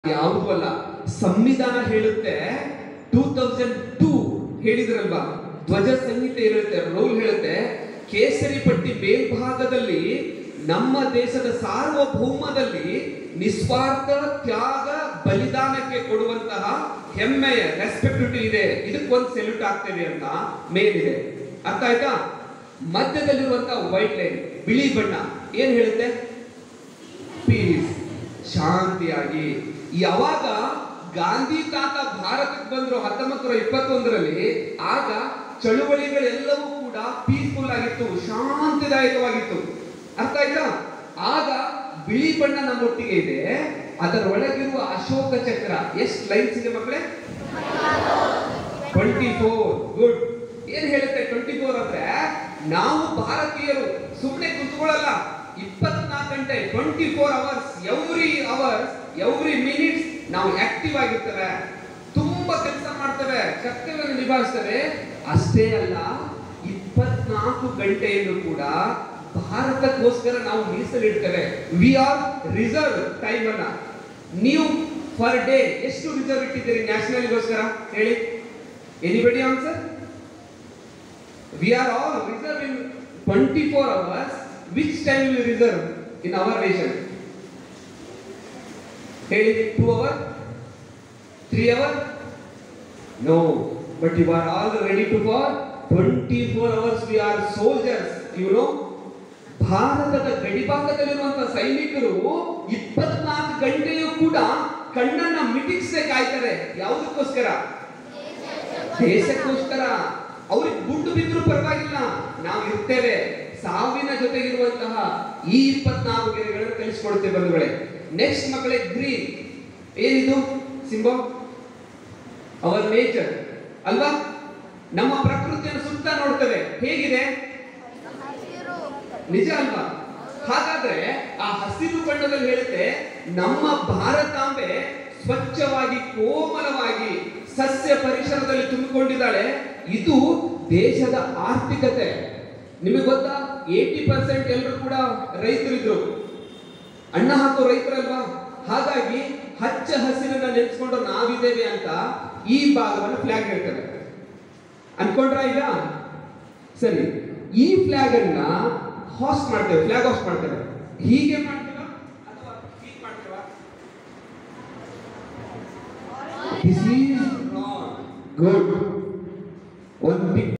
ಯಾವುದು ಅಲ್ಲ ಸಂವಿಧಾನ ಹೇಳುತ್ತೆ ಟೂ ತೌಸಂಡ್ ಟೂ ಹೇಳಿದ್ರಲ್ವಾ ಧ್ವಜ ಸಂಹಿತೆ ಇರುತ್ತೆ ರೂಲ್ ಹೇಳುತ್ತೆ ಕೇಸರಿ ಪಟ್ಟಿ ಮೇಲ್ಭಾಗದಲ್ಲಿ ನಮ್ಮ ದೇಶದ ಸಾರ್ವಭೌಮದಲ್ಲಿ ನಿಸ್ವಾರ್ಥ ತ್ಯಾಗ ಬಲಿದಾನಕ್ಕೆ ಕೊಡುವಂತಹ ಹೆಮ್ಮೆಯ ರೆಸ್ಪೆಕ್ಟಿವಿಟಿ ಇದೆ ಇದಕ್ಕೊಂದು ಸೆಲ್ಯೂಟ್ ಆಗ್ತೇವೆ ಅಂತ ಮೇಲಿದೆ ಅರ್ಥ ಆಯ್ತಾ ಮಧ್ಯದಲ್ಲಿರುವಂತಹ ವೈಟ್ ಲೈನ್ ಬಿಳಿ ಬಣ್ಣ ಏನ್ ಹೇಳುತ್ತೆ ಪೀಸ್ ಶಾಂತಿಯಾಗಿ ಯಾವಾಗ ಗಾಂಧಿ ತಾತ ಭಾರತಕ್ಕೆ ಬಂದ್ರು ಹತ್ತೊಂಬತ್ತು ನೂರ ಇಪ್ಪತ್ತೊಂದರಲ್ಲಿ ಆಗ ಚಳುವಳಿಗಳೆಲ್ಲವೂ ಕೂಡ ಪೀಸ್ಫುಲ್ ಆಗಿತ್ತು ಶಾಂತಿದಾಯಕವಾಗಿತ್ತು ಅರ್ಥ ಆಯ್ತಾ ಆಗ ಬಿಳಿ ಬಣ್ಣ ನಮ್ಮೊಟ್ಟಿಗೆ ಇದೆ ಅದರ ಒಳಗಿರುವ ಅಶೋಕ ಚಕ್ರ ಎಷ್ಟು ಲೈನ್ಸ್ ಇದೆ ಮಕ್ಕಳೇ ಟ್ವೆಂಟಿ ಫೋರ್ ಗುಡ್ ಏನ್ ಹೇಳುತ್ತೆ ಟ್ವೆಂಟಿ ಫೋರ್ ಅಂದ್ರೆ ನಾವು ಭಾರತೀಯರು ಸುಮ್ಮನೆ ಕುತ್ಕೊಳ್ಳಲ್ಲ ಇಪ್ಪತ್ನಾಲ್ಕು ಗಂಟೆ twenty four hours every hours every minutes ನಾವು ಆಕ್ಟಿವ್ ಆಗಿರ್ತೇವೆ ತುಂಬಾ ಕೆಲಸ ಮಾಡ್ತೇವೆ ಕರ್ತವ್ಯವನ್ನು ನಿಭಾಯಿಸ್ತೇವೆ ಅಷ್ಟೇ ಅಲ್ಲ ಇಪ್ಪತ್ನಾಲ್ಕು ಗಂಟೆಯನ್ನು ಕೂಡ ಭಾರತಕ್ಕೋಸ್ಕರ ನಾವು ಮೀಸಲಿಡ್ತೇವೆ ವಿ ಆರ್ ರಿಸರ್ವ್ ಟೈಮ್ ಅನ್ನ ನೀವು ಫರ್ ಡೇ ಎಷ್ಟು ರಿಸರ್ವ್ ಇಟ್ಟಿದ್ದೀರಿ ನ್ಯಾಷನಲ್ಗೋಸ್ಕರ ಹೇಳಿ anybody answer we are all reserved in 24 hours which time will reserve in our nation ಹೇಳಿ two hour three hour no but you are all ready to for twenty four hours we are soldiers you know ಭಾರತದ ಗಡಿಭಾಗದಲ್ಲಿರುವಂತಹ ಸೈನಿಕರು ಇಪ್ಪತ್ನಾಲ್ಕು ಗಂಟೆಯೂ ಕೂಡ ಕಣ್ಣನ್ನ ಮಿಟಿಕ್ಸೆ ಕಾಯ್ತಾರೆ ಯಾವುದಕ್ಕೋಸ್ಕರ ದೇಶಕ್ಕೋಸ್ಕರ ಅವ್ರಿಗೆ ಗುಂಡು ಬಿದ್ದರೂ ಪರವಾಗಿಲ್ಲ ನಾವು ಇರ್ತೇವೆ ಸಾವಿನ ಜೊತೆಗಿರುವಂತಹ ಈ ಇಪ್ಪತ್ನಾಲ್ಕು ಗೆರೆಗಳನ್ನು ಕಲಿಸ್ಕೊಡ್ತೇವೆ ಬಂಧುಗಳೇ ನೆಕ್ಸ್ಟ್ ಮಕ್ಕಳೇ ಗ್ರೀನ್ ಏನಿದು ಸಿಂಬಲ್ ಅವರ್ ನೇಚರ್ ಅಲ್ವಾ ನಮ್ಮ ಪ್ರಕೃತಿಯನ್ನು ಸುತ್ತ ನೋಡ್ತೇವೆ ಹೇಗಿದೆ ನಿಜ ಅಲ್ವಾ ಹಾಗಾದ್ರೆ ಆ ಹಸಿರು ಬಣ್ಣದಲ್ಲಿ ಹೇಳುತ್ತೆ ನಮ್ಮ ಭಾರತಾಂಬೆ ಸ್ವಚ್ಛವಾಗಿ ಕೋಮಲವಾಗಿ ಸಸ್ಯ ಪರಿಸರದಲ್ಲಿ ತುಂಬಿಕೊಂಡಿದ್ದಾಳೆ ಇದು ದೇಶದ ಆರ್ಥಿಕತೆ ನಿಮಗೆ ಗೊತ್ತಾ ಏಟಿ ಪರ್ಸೆಂಟ್ ಎಲ್ಲರೂ ಕೂಡ ರೈತರಿದ್ರು ಅಣ್ಣ ಹಾಕೋ ರೈತರಲ್ವಾ ಹಾಗಾಗಿ ಹಚ್ಚ ಹಸಿರನ್ನ ನೆನೆಸ್ಕೊಂಡು ನಾವಿದ್ದೇವೆ ಅಂತ ಈ ಭಾಗವನ್ನು ಫ್ಲಾಗ್ ಹೇಳ್ತಾರೆ ಅನ್ಕೊಂಡ್ರ ಈಗ ಸರಿ ಈ ಫ್ಲಾಗ್ ಅನ್ನ ಹಾಸ್ಟ್ ಮಾಡ್ತೇವೆ ಫ್ಲಾಗ್ ಹಾಸ್ಟ್ ಮಾಡ್ತೇವೆ ಹೀಗೆ ಮಾಡ್ತೇವ ಅಥವಾ ಹೀಗೆ ಮಾಡ್ತೇವ ದಿಸ್ ಈಸ್ ಗುಡ್ ಒಂದು